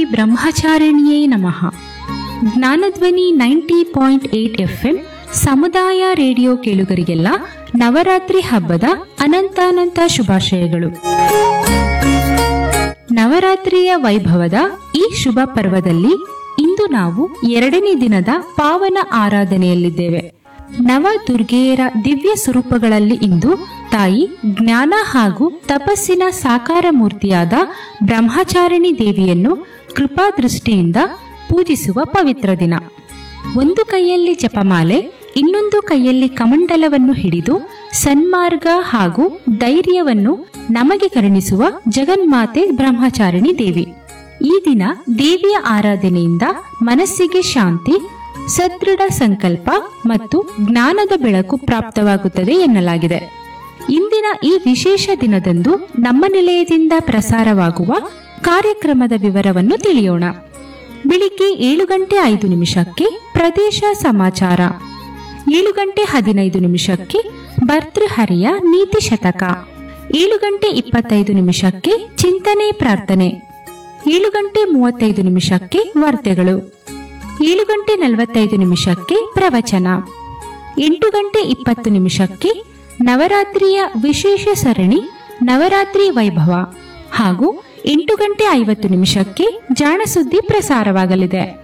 ಬ್ರಹ್ಮಚಾರಿಣಿಯೇ ನಮಃ Jnanadhwani ninety point eight F M ಸಮುದಾಯ radio ಕೇಳುಗರಿಗೆಲ್ಲ ನವರಾತ್ರಿ ಹಬ್ಬದ ಅನಂತಾನಂತ ಶುಭಾಶಯಗಳು ನವರಾತ್ರಿಯ ವೈಭವದ ಈ ಶುಭ ಪರ್ವದಲ್ಲಿ ಇಂದು ನಾವು ಎರಡನೇ ದಿನದ ಪಾವನ ಆರಾಧನೆಯಲ್ಲಿದ್ದೇವೆ ನವ ದುರ್ಗೆಯರ ದಿವ್ಯ ಸ್ವರೂಪಗಳಲ್ಲಿ ಇಂದು ತಾಯಿ ಜ್ಞಾನ ಹಾಗೂ ತಪಸ್ಸಿನ ಸಾಕಾರ ಮೂರ್ತಿಯಾದ ಬ್ರಹ್ಮಚಾರಿಣಿ ದೇವಿಯನ್ನು ಕೃಪಾದೃಷ್ಟಿಯಿಂದ ಪೂಜಿಸುವ ಪವಿತ್ರ ದಿನ ಒಂದು ಕೈಯಲ್ಲಿ ಜಪಮಾಲೆ ಇನ್ನೊಂದು ಕೈಯಲ್ಲಿ ಕಮಂಡಲವನ್ನು ಹಿಡಿದು ಸನ್ಮಾರ್ಗ ಹಾಗೂ ಧೈರ್ಯವನ್ನು ನಮಗೆ ಕರುಣಿಸುವ ಜಗನ್ಮಾತೆ ಬ್ರಹ್ಮಚಾರಿಣಿ ದೇವಿ ಈ ದಿನ ದೇವಿಯ ಆರಾಧನೆಯಿಂದ ಮನಸ್ಸಿಗೆ ಶಾಂತಿ ಸದೃಢ ಸಂಕಲ್ಪ ಮತ್ತು ಜ್ಞಾನದ ಬೆಳಕು ಪ್ರಾಪ್ತವಾಗುತ್ತದೆ ಎನ್ನಲಾಗಿದೆ ಇಂದಿನ ಈ ವಿಶೇಷ ದಿನದಂದು ನಮ್ಮ ನಿಲಯದಿಂದ ಪ್ರಸಾರವಾಗುವ ಕಾರ್ಯಕ್ರಮದ ವಿವರವನ್ನು ತಿಳಿಯೋಣ ಬೆಳಿಗ್ಗೆ ಏಳು ಗಂಟೆ ಐದು ನಿಮಿಷಕ್ಕೆ ಪ್ರದೇಶ ಸಮಾಚಾರ ಏಳು ಗಂಟೆ ಹದಿನೈದು ನಿಮಿಷಕ್ಕೆ ಭರ್ತೃಹರಿಯ ನೀತಿ ಶತಕ ಏಳು ಗಂಟೆ ಇಪ್ಪತ್ತೈದು ನಿಮಿಷಕ್ಕೆ ಚಿಂತನೆ ಪ್ರಾರ್ಥನೆ ಏಳು ಗಂಟೆ ಮೂವತ್ತೈದು ನಿಮಿಷಕ್ಕೆ ವಾರ್ತೆಗಳು ಏಳು ಗಂಟೆ ನಲವತ್ತೈದು ನಿಮಿಷಕ್ಕೆ ಪ್ರವಚನ ಎಂಟು ಗಂಟೆ ಇಪ್ಪತ್ತು ನಿಮಿಷಕ್ಕೆ ನವರಾತ್ರಿಯ ವಿಶೇಷ ಸರಣಿ ನವರಾತ್ರಿ ವೈಭವ ಹಾಗೂ ಎಂಟು ಗಂಟೆ ಐವತ್ತು ನಿಮಿಷಕ್ಕೆ ಜಾಣಸುದ್ದಿ ಪ್ರಸಾರವಾಗಲಿದೆ